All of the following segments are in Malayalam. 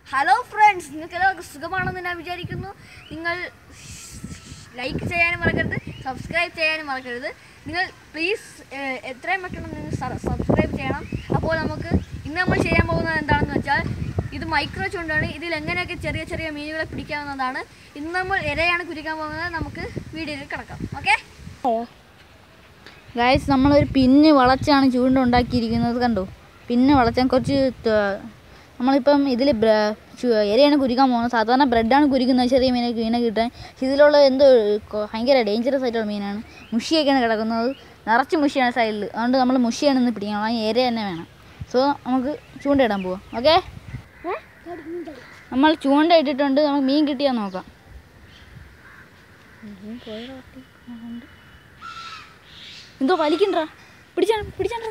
ഹലോ ഫ്രണ്ട്സ് നിങ്ങൾക്ക് എല്ലാവർക്കും സുഖമാണെന്ന് ഞാൻ വിചാരിക്കുന്നു നിങ്ങൾ ലൈക്ക് ചെയ്യാനും മറക്കരുത് സബ്സ്ക്രൈബ് ചെയ്യാനും മറക്കരുത് നിങ്ങൾ പ്ലീസ് എത്രയും പെട്ടെന്ന് നിങ്ങൾ സബ്സ്ക്രൈബ് ചെയ്യണം അപ്പോൾ നമുക്ക് ഇന്ന് നമ്മൾ ചെയ്യാൻ പോകുന്നത് എന്താണെന്ന് വെച്ചാൽ ഇത് മൈക്രോ ചൂണ്ടാണ് ഇതിൽ എങ്ങനെയൊക്കെ ചെറിയ ചെറിയ മീനുകളെ പിടിക്കാവുന്നതാണ് ഇന്ന് നമ്മൾ ഇരയാണ് കുരിക്കാൻ പോകുന്നത് നമുക്ക് വീഡിയോയിൽ കിടക്കാം ഓക്കെ ഗായ്സ് നമ്മളൊരു പിന്ന് വളച്ചാണ് ചൂണ്ട ഉണ്ടാക്കിയിരിക്കുന്നത് കണ്ടോ പിന്നെ വളച്ചാൻ കുറച്ച് ത- നമ്മളിപ്പം ഇതിൽ ഇരയാണ് കുരിക്കാൻ പോകുന്നത് സാധാരണ ബ്രെഡാണ് കുരിക്കുന്നത് ചെറിയ മീനെ മീനെ കിട്ടാൻ പക്ഷെ ഇതിലുള്ള എന്തോ കൊ- ഭയങ്കര ഡേഞ്ചറസ് ആയിട്ടുള്ള മീനാണ് മുഷിയൊക്കെയാണ് കിടക്കുന്നത് നിറച്ച് മുഷിയാണ് സൈഡിൽ അതുകൊണ്ട് നമ്മൾ മുഷിയാണ് ഇന്ന് പിടിക്കണം ആ ഇര തന്നെ വേണം സോ നമുക്ക് ചൂണ്ടയിടാൻ പോവാം ഓക്കെ നമ്മൾ ചൂണ്ട ഇട്ടിട്ടുണ്ട് നമുക്ക് മീൻ കിട്ടിയാൽ നോക്കാം എന്തോ വലിക്കണ്ടാ പിടിച്ചാ പിടിച്ചാ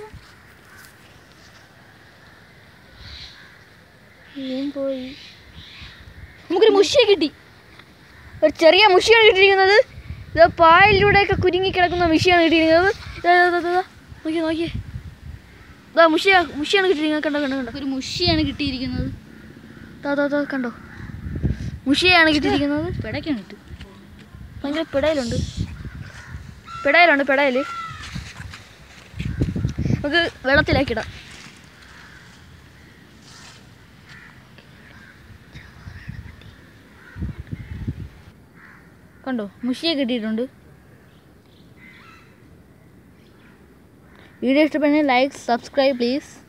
മീൻ പോയി നമുക്കൊരു മുഷിയെ കിട്ടി ഒരു ചെറിയ മുഷിയാണ് കിട്ടിയിരിക്കുന്നത് ഇത് പായലിലൂടെയൊക്കെ കുരുങ്ങി കിടക്കുന്ന മുഷിയാണ് കിട്ടിയിരിക്കുന്നത് ഇതാ, ഇതാ, ഇതാ, ഇതാ. നോക്കിയേ നോക്കിയേ ഇതാ മുഷിയ മുഷിയാണ് കിട്ടിയിരിക്കുന്നത് കണ്ടോ കണ്ടോ കണ്ടോ ഒരു മുഷിയാണ് കിട്ടിയിരിക്കുന്നത് ദാ, ദാ, ദാ, കണ്ടോ മുഷിയാണ് കിട്ടിയിരിക്കുന്നത് പിടയ്ക്കാണ് കിട്ടി ഭയങ്കര പിടയിലുണ്ട് പിടയിലുണ്ട് പിടയിൽ നമുക്ക് വെള്ളത്തിലാക്കിടാം കണ്ടോ മുഷിയെ കിട്ടിയിട്ടുണ്ട് വീഡിയോ ഇഷ്ടപ്പെടുന്ന ലൈക്ക് സബ്സ്ക്രൈബ് പ്ലീസ്